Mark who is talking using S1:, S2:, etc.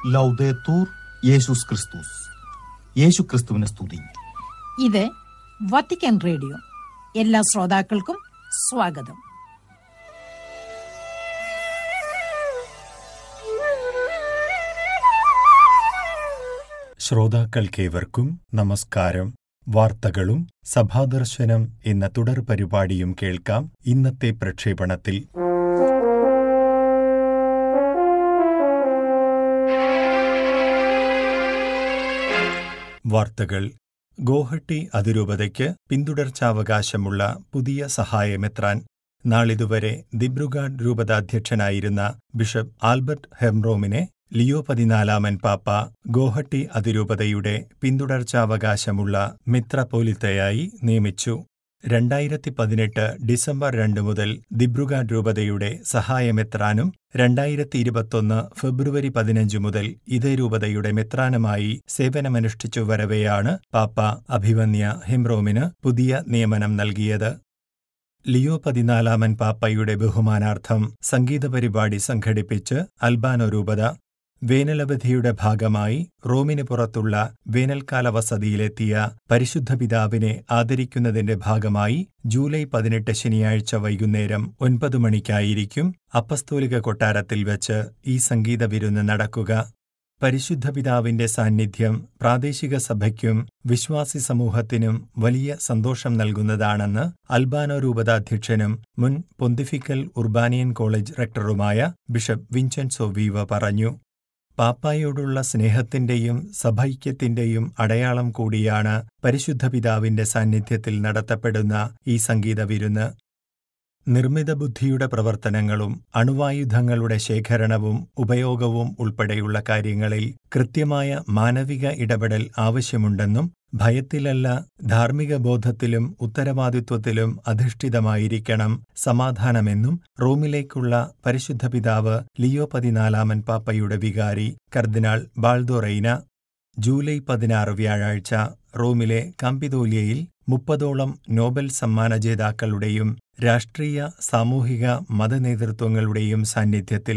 S1: ലൗദേത്തൂർ യേശുസ് ക്രിസ്തുസ് യേശു ക്രിസ്തുവിനെ സ്തുതി
S2: ഇത് വത്തിക്കാൻ റേഡിയോ എല്ലാ ശ്രോതാക്കൾക്കും സ്വാഗതം
S3: ശ്രോതാക്കൾക്കേവർക്കും നമസ്കാരം വാർത്തകളും സഭാദർശനം എന്ന തുടർ പരിപാടിയും കേൾക്കാം ഇന്നത്തെ പ്രക്ഷേപണത്തിൽ വാർത്തകൾ ഗോഹട്ടി അതിരൂപതയ്ക്ക് പിന്തുടർച്ചാവകാശമുള്ള പുതിയ സഹായമെത്രാൻ നാളിതുവരെ ദിബ്രുഗാഡ് രൂപതാധ്യക്ഷനായിരുന്ന ബിഷപ്പ് ആൽബർട്ട് ഹെംറോമിനെ ലിയോ പതിനാലാമൻ പാപ്പ ഗോഹട്ടി അതിരൂപതയുടെ പിന്തുടർച്ചാവകാശമുള്ള മിത്രപോലിത്തയായി നിയമിച്ചു രണ്ടായിരത്തി പതിനെട്ട് ഡിസംബർ രണ്ട് മുതൽ ദിബ്രുഗാഡ് രൂപതയുടെ സഹായമെത്രാനും രണ്ടായിരത്തി ഇരുപത്തൊന്ന് ഫെബ്രുവരി പതിനഞ്ച് മുതൽ ഇതേ രൂപതയുടെ മെത്രാനുമായി സേവനമനുഷ്ഠിച്ചു വരവെയാണ് പാപ്പ അഭിവന്യ ഹിംറോമിന് പുതിയ നിയമനം നൽകിയത് ലിയോ പതിനാലാമൻ പാപ്പയുടെ ബഹുമാനാർത്ഥം സംഗീത പരിപാടി സംഘടിപ്പിച്ച് അൽബാനോ രൂപത വേനലവധിയുടെ ഭാഗമായി റോമിന് പുറത്തുള്ള വേനൽക്കാല വസതിയിലെത്തിയ പരിശുദ്ധ പിതാവിനെ ആദരിക്കുന്നതിന്റെ ഭാഗമായി ജൂലൈ പതിനെട്ട് ശനിയാഴ്ച വൈകുന്നേരം ഒൻപത് മണിക്കായിരിക്കും അപ്പസ്തോലിക കൊട്ടാരത്തിൽ വെച്ച് ഈ സംഗീത വിരുന്ന് നടക്കുക പരിശുദ്ധ പിതാവിന്റെ സാന്നിധ്യം പ്രാദേശിക സഭയ്ക്കും വിശ്വാസി സമൂഹത്തിനും വലിയ സന്തോഷം നൽകുന്നതാണെന്ന് അൽബാനോ രൂപതാധ്യക്ഷനും മുൻ പൊന്തിഫിക്കൽ ഉർബാനിയൻ കോളേജ് റെക്ടറുമായ ബിഷപ്പ് വിൻസെൻസോ വീവ പറഞ്ഞു പാപ്പായോടുള്ള സ്നേഹത്തിന്റെയും സഭൈക്യത്തിന്റെയും അടയാളം കൂടിയാണ് പരിശുദ്ധ പിതാവിന്റെ സാന്നിധ്യത്തിൽ നടത്തപ്പെടുന്ന ഈ സംഗീത വിരുന്ന് നിർമ്മിത ബുദ്ധിയുടെ പ്രവർത്തനങ്ങളും അണുവായുധങ്ങളുടെ ശേഖരണവും ഉപയോഗവും ഉൾപ്പെടെയുള്ള കാര്യങ്ങളിൽ കൃത്യമായ മാനവിക ഇടപെടൽ ആവശ്യമുണ്ടെന്നും ഭയത്തിലല്ല ധാർമ്മിക ബോധത്തിലും ഉത്തരവാദിത്വത്തിലും അധിഷ്ഠിതമായിരിക്കണം സമാധാനമെന്നും റോമിലേക്കുള്ള പരിശുദ്ധ പിതാവ് ലിയോ പതിനാലാമൻ പാപ്പയുടെ വികാരി കർദിനാൾ ബാൾദോറൈന ജൂലൈ പതിനാറ് വ്യാഴാഴ്ച റോമിലെ കാമ്പിതോലിയയിൽ മുപ്പതോളം നോബൽ സമ്മാന ജേതാക്കളുടെയും രാഷ്ട്രീയ സാമൂഹിക മതനേതൃത്വങ്ങളുടെയും സാന്നിധ്യത്തിൽ